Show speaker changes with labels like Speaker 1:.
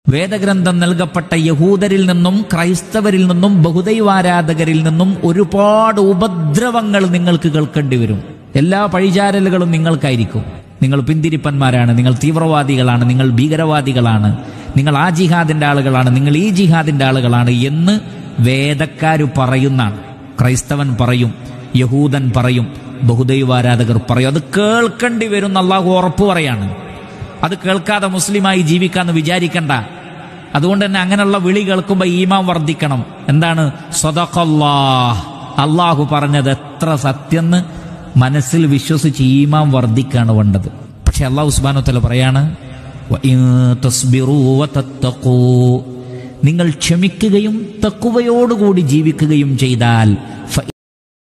Speaker 1: വേദഗ്രന്ഥം നൽകപ്പെട്ട യഹൂദരിൽ നിന്നും ക്രൈസ്തവരിൽ നിന്നും ബഹുദൈവാരാധകരിൽ നിന്നും ഒരുപാട് ഉപദ്രവങ്ങൾ നിങ്ങൾക്ക് കേൾക്കേണ്ടി വരും എല്ലാ പഴിചാരലുകളും നിങ്ങൾക്കായിരിക്കും നിങ്ങൾ പിന്തിരിപ്പന്മാരാണ് നിങ്ങൾ തീവ്രവാദികളാണ് നിങ്ങൾ ഭീകരവാദികളാണ് നിങ്ങൾ ആ ജിഹാദിന്റെ ആളുകളാണ് നിങ്ങൾ ഈ ജിഹാദിന്റെ ആളുകളാണ് എന്ന് വേദക്കാര് പറയുന്നാണ് ക്രൈസ്തവൻ പറയും യഹൂദൻ പറയും ബഹുദൈവാരാധകർ പറയും അത് കേൾക്കേണ്ടി വരും എന്ന് അള്ളാഹു ഉറപ്പ് പറയാണ് അത് കേൾക്കാതെ മുസ്ലിമായി ജീവിക്കാന്ന് വിചാരിക്കണ്ട അതുകൊണ്ട് തന്നെ അങ്ങനെയുള്ള വിളി കേൾക്കുമ്പോൾ ഈമാൻ വർദ്ധിക്കണം എന്താണ് സ്വതക്കല്ലാഹ് അള്ളാഹു പറഞ്ഞത് എത്ര സത്യന്ന് മനസ്സിൽ വിശ്വസിച്ച് ഈമാൻ വർദ്ധിക്കാണ് വേണ്ടത് പക്ഷെ അള്ളാഹു സുബാനോത്തല പറയാണ് "വഇൻ തസ്ബിറൂ വതത്തഖൂ." നിങ്ങൾ ക്ഷമിക്കുകയും തക്കുവയോടുകൂടി ജീവിക്കുകയും ചെയ്താൽ ഫ